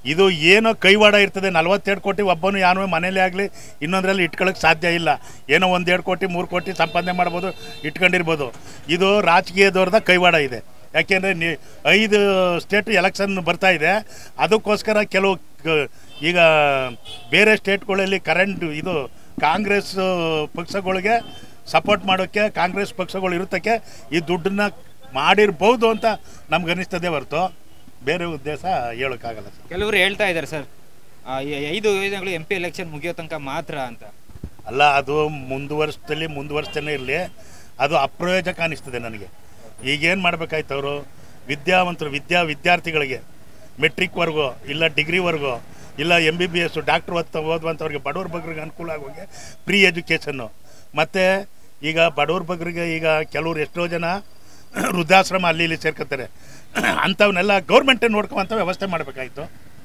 ಇದು ಏನೋ ಕೈವಾಡ ಇರ್ತದೆ ನಲ್ವತ್ತೆರಡು ಕೋಟಿ ಒಬ್ಬನು ಯಾನು ಮನೇಲಿ ಆಗಲಿ ಇನ್ನೊಂದರಲ್ಲಿ ಇಟ್ಕೊಳ್ಳೋಕೆ ಸಾಧ್ಯ ಇಲ್ಲ ಏನೋ ಒಂದೆರಡು ಕೋಟಿ ಮೂರು ಕೋಟಿ ಸಂಪಾದನೆ ಮಾಡ್ಬೋದು ಇಟ್ಕೊಂಡಿರ್ಬೋದು ಇದು ರಾಜಕೀಯದವ್ರದ ಕೈವಾಡ ಇದೆ ಯಾಕೆಂದರೆ ನೀ ಐದು ಸ್ಟೇಟ್ ಎಲೆಕ್ಷನ್ ಬರ್ತಾ ಇದೆ ಅದಕ್ಕೋಸ್ಕರ ಕೆಲವು ಕ- ಈಗ ಬೇರೆ ಸ್ಟೇಟ್ಗಳಲ್ಲಿ ಕರೆಂಟ್ ಇದು ಕಾಂಗ್ರೆಸ್ ಪಕ್ಷಗಳಿಗೆ ಸಪೋರ್ಟ್ ಮಾಡೋಕ್ಕೆ ಕಾಂಗ್ರೆಸ್ ಪಕ್ಷಗಳು ಇರುತ್ತಕ್ಕೆ ಈ ದುಡ್ಡನ್ನ ಮಾಡಿರ್ಬೋದು ಅಂತ ನಮ್ಗೆ ಅನಿಸ್ತದೆ ಹೊರತು ಬೇರೆ ಉದ್ದೇಶ ಹೇಳೋಕ್ಕಾಗಲ್ಲ ಸರ್ ಕೆಲವರು ಹೇಳ್ತಾ ಇದ್ದಾರೆ ಸರ್ ಆ, ಈ ಐದು ಯೋಜನೆಗಳು ಎಂ ಪಿ ಎಲೆಕ್ಷನ್ ಮುಗಿಯೋ ತನಕ ಮಾತ್ರ ಅಂತ ಅಲ್ಲ ಅದು ಮುಂದುವರಿಸ್ದಲ್ಲಿ ಮುಂದುವರಿಸ್ತಾನೆ ಇರಲಿ ಅದು ಅಪ್ರಯೋಜಕ ಅನಿಸ್ತದೆ ನನಗೆ ಈಗೇನು ಮಾಡ್ಬೇಕಾಯ್ತು ಅವರು ವಿದ್ಯಾವಂತರು ವಿದ್ಯಾ ವಿದ್ಯಾರ್ಥಿಗಳಿಗೆ ಮೆಟ್ರಿಕ್ವರೆಗೂ ಇಲ್ಲ ಡಿಗ್ರಿವರೆಗೂ ಇಲ್ಲ M B B S doctor ಓದ್ತಾ ಓದುವಂಥವ್ರಿಗೆ ಬಡವ್ರ ಬಗ್ಗರಿಗೆ ಅನುಕೂಲ ಆಗೋಂಗೆ ಫ್ರೀ ಎಜುಕೇಷನ್ನು ಮತ್ತು ಈಗ ಬಡವ್ರ ಬಗ್ಗರಿಗೆ ಈಗ ಕೆಲವ್ರು ಎಷ್ಟೋ ಜನ ವೃದ್ಧಾಶ್ರಮ ಅಲ್ಲಿ ಇಲ್ಲಿ ಸೇರ್ಕೊತಾರೆ ಅಂಥವನ್ನೆಲ್ಲ ಗೌರ್ಮೆಂಟೇ ನೋಡ್ಕೊಂಬಂಥ ವ್ಯವಸ್ಥೆ ಮಾಡಬೇಕಾಯ್ತು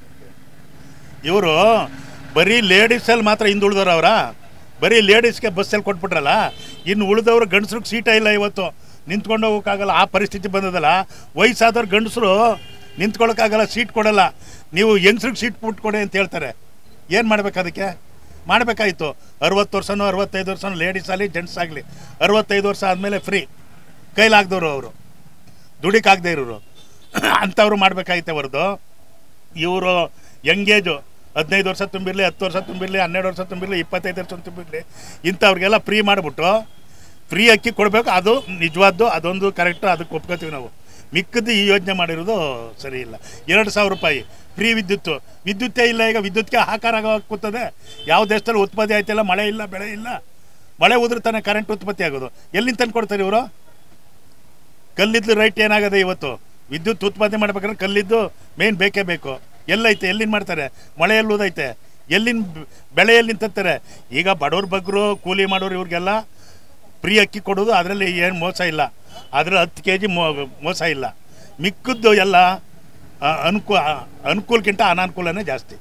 ಇವರು ಬರೀ ಲೇಡೀಸಲ್ಲಿ ಮಾತ್ರ ಹಿಂದುಳಿದವ್ರು ಅವರ ಬರೀ ಲೇಡೀಸ್ಗೆ ಬಸ್ಸಲ್ಲಿ ಕೊಟ್ಬಿಟ್ರಲ್ಲ ಇನ್ನು ಉಳಿದವರು ಗಂಡಸ್ರಿಗೆ ಸೀಟ ಇಲ್ಲ ಇವತ್ತು ನಿಂತ್ಕೊಂಡು ಹೋಗೋಕ್ಕಾಗಲ್ಲ ಆ ಪರಿಸ್ಥಿತಿ ಬಂದದಲ್ಲ ವಯಸ್ಸಾದವ್ರು ಗಂಡಸರು ನಿಂತ್ಕೊಳ್ಳೋಕ್ಕಾಗಲ್ಲ ಸೀಟ್ ಕೊಡಲ್ಲ ನೀವು ಹೆಂಗ್ಸ್ರಿಗೆ ಸೀಟ್ ಕೊಟ್ಕೊಡಿ ಅಂತ ಹೇಳ್ತಾರೆ ಏನು ಮಾಡ್ಬೇಕು ಅದಕ್ಕೆ ಮಾಡಬೇಕಾಯ್ತು ಅರವತ್ತು ವರ್ಷನೋ ಅರವತ್ತೈದು ವರ್ಷನೋ ಲೇಡೀಸ್ ಆಗಲಿ ಜೆಂಟ್ಸ್ ಆಗಲಿ ಅರವತ್ತೈದು ವರ್ಷ ಆದಮೇಲೆ ಫ್ರೀ ಕೈಲಾಗ್ದವ್ರು ಅವರು ದುಡಿಕಾಗದೇ ಇರೋರು ಅಂಥವ್ರು ಮಾಡಬೇಕಾಯ್ತೆ ಹೊರದು ಇವರು ಯಂಗೇಜು ಹದಿನೈದು ವರ್ಷ ತುಂಬಿರಲಿ ಹತ್ತು ವರ್ಷ ತುಂಬಿರಲಿ ಹನ್ನೆರಡು ವರ್ಷ ತುಂಬಿರಲಿ ಇಪ್ಪತ್ತೈದು ವರ್ಷ ತುಂಬಿರಲಿ ಇಂಥವ್ರಿಗೆಲ್ಲ ಫ್ರೀ ಮಾಡಿಬಿಟ್ಟು ಫ್ರೀ ಅಕ್ಕಿ ಕೊಡಬೇಕು ಅದು ನಿಜವಾದ್ದು ಅದೊಂದು ಕರೆಕ್ಟು ಅದಕ್ಕೆ ಒಪ್ಕೋತೀವಿ ನಾವು ಮಿಕ್ಕದ್ದು ಈ ಯೋಜನೆ ಮಾಡಿರೋದು ಸರಿ ಇಲ್ಲ ಎರಡು ಸಾವಿರ ರೂಪಾಯಿ ಫ್ರೀ ವಿದ್ಯುತ್ತು ವಿದ್ಯುತ್ತೇ ಇಲ್ಲ ಈಗ ವಿದ್ಯುತ್ಗೆ ಹಾಕಾರ ಕೂತದೆ ಯಾವ ದೇಶದಲ್ಲಿ ಉತ್ಪತ್ತಿ ಆಯ್ತಿಲ್ಲ ಮಳೆ ಇಲ್ಲ ಬೆಳೆ ಇಲ್ಲ ಮಳೆ ಉದುರ್ತಾನೆ ಕರೆಂಟ್ ಉತ್ಪತ್ತಿ ಆಗೋದು ಎಲ್ಲಿಂದ ತಂದು ಕೊಡ್ತಾರೆ ಇವರು ಕಲ್ಲಿದ್ದು ರೈಟ್ ಏನಾಗದೆ ಇವತ್ತು ವಿದ್ಯುತ್ ಉತ್ಪಾದನೆ ಮಾಡ್ಬೇಕಾದ್ರೆ ಕಲ್ಲಿದ್ದು ಮೇನ್ ಬೇಕೇ ಬೇಕು ಎಲ್ಲೈತೆ ಎಲ್ಲಿಂದ ಮಾಡ್ತಾರೆ ಮಳೆ ಎಲ್ಲೂದೈತೆ ಎಲ್ಲಿನ ಬೆಳೆ ಎಲ್ಲಿಂದ ತರ್ತಾರೆ ಈಗ ಬಡವ್ರ ಬಗ್ಗರು ಕೂಲಿ ಮಾಡೋರು ಇವ್ರಿಗೆಲ್ಲ ಫ್ರೀ ಅಕ್ಕಿ ಕೊಡೋದು ಅದರಲ್ಲಿ ಏನು ಮೋಸ ಇಲ್ಲ ಅದರಲ್ಲಿ ಹತ್ತು ಕೆ ಜಿ ಮೋಸ ಇಲ್ಲ ಮಿಕ್ಕದ್ದು ಎಲ್ಲ ಅನುಕೂಲ ಅನುಕೂಲಕ್ಕಿಂತ ಅನಾನುಕೂಲನೇ ಜಾಸ್ತಿ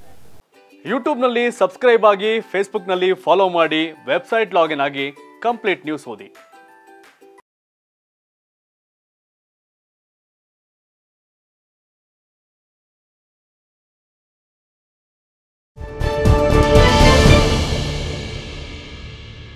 ಯೂಟ್ಯೂಬ್ನಲ್ಲಿ ಸಬ್ಸ್ಕ್ರೈಬ್ ಆಗಿ ಫೇಸ್ಬುಕ್ನಲ್ಲಿ ಫಾಲೋ ಮಾಡಿ ವೆಬ್ಸೈಟ್ ಲಾಗಿನ್ ಆಗಿ ಕಂಪ್ಲೀಟ್ ನ್ಯೂಸ್ ಓದಿ